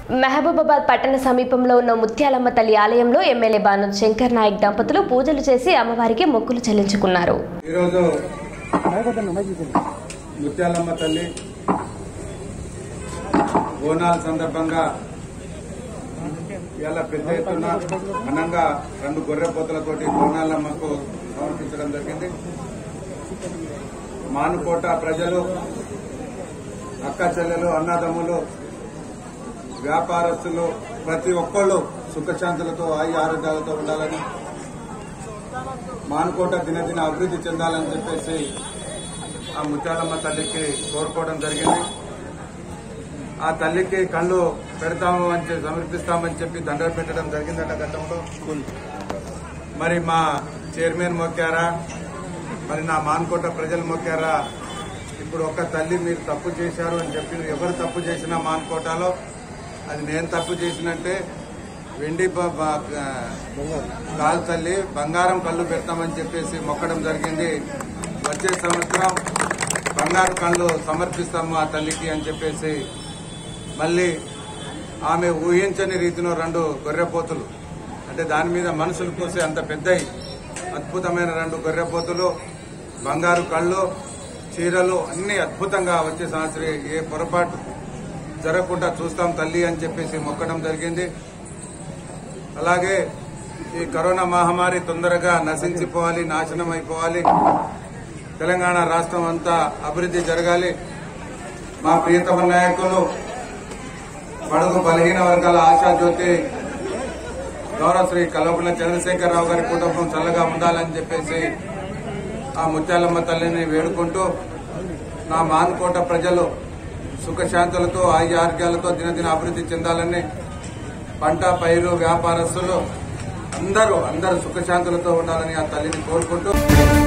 మహబూబాబాద్ పట్టణ సమీపంలో ఉన్న ముత్యాలమ్మ తల్లి ఆలయంలో ఎమ్మెల్యే బాను శంకర్ నాయక్ దంపతులు పూజలు చేసి అమ్మవారికి మొక్కులు చెల్లించుకున్నారు ఈరోజు ముత్యాలమ్మ తల్లి బోనాల సందర్భంగా ఇవాళ పెద్ద ఎత్తున ఘనంగా రెండు గొర్రె పోతలతోటి బోనాలమ్మకు సమర్పించడం జరిగింది మానుకోట ప్రజలు అక్క చెల్లెలు అన్నదమ్ములు వ్యాపారస్తులు ప్రతి ఒక్కళ్ళు సుఖశాంతులతో ఆయు ఆరోగ్యాలతో ఉండాలని మానుకోట దినదిన అభివృద్ధి చెందాలని చెప్పేసి ఆ ముత్యాలమ్మ తల్లికి కోరుకోవడం జరిగింది ఆ తల్లికి కళ్ళు పెడతాము అని చెప్పి సమర్పిస్తామని చెప్పి దండలు పెట్టడం జరిగిందట గతంలో మరి మా చైర్మన్ మొక్కారా మరి నా మాన్కోట ప్రజలు మొక్కారా ఇప్పుడు ఒక తల్లి మీరు తప్పు చేశారు అని చెప్పి ఎవరు తప్పు చేసినా మాన్కోటలో అది నేను తప్పు చేసినట్టే వెండి బ- బ- కాలు తల్లి బంగారం కళ్ళు పెడతామని చెప్పేసి మొక్కడం జరిగింది వచ్చే సంవత్సరం బంగారు కళ్ళు సమర్పిస్తాము ఆ తల్లికి అని చెప్పేసి మళ్ళీ ఆమె ఊహించని రీతిలో రెండు గొర్రెపోతులు అంటే దాని మీద మనుషులు కోసే అంత పెద్దయి అద్భుతమైన రెండు గొర్రెపోతులు బంగారు కళ్ళు చీరలు అన్ని అద్భుతంగా వచ్చే సంవత్సరం ఏ పొరపాటు జరగకుండా చూస్తాం తల్లి అని చెప్పేసి మొక్కడం జరిగింది అలాగే ఈ కరోనా మహమ్మారి తొందరగా నశించిపోవాలి నాశనం అయిపోవాలి తెలంగాణ రాష్ట్రం అంతా అభివృద్ధి జరగాలి మా ప్రియతమ నాయకులు బడుగు బలహీన వర్గాల ఆశాజ్యోతి గౌరవ శ్రీ కల్వకుంట్ల చంద్రశేఖరరావు గారి కుటుంబం చల్లగా ఉండాలని చెప్పేసి ఆ ముత్యాలమ్మ తల్లిని వేడుకుంటూ నా మాన్కోట ప్రజలు సుఖశాంతులతో ఆరోగ్యాలతో దినదిన అభివృద్ధి చెందాలని పంట పైరు వ్యాపారస్తులు అందరూ అందరూ సుఖశాంతులతో ఉండాలని ఆ తల్లిని కోరుకుంటూ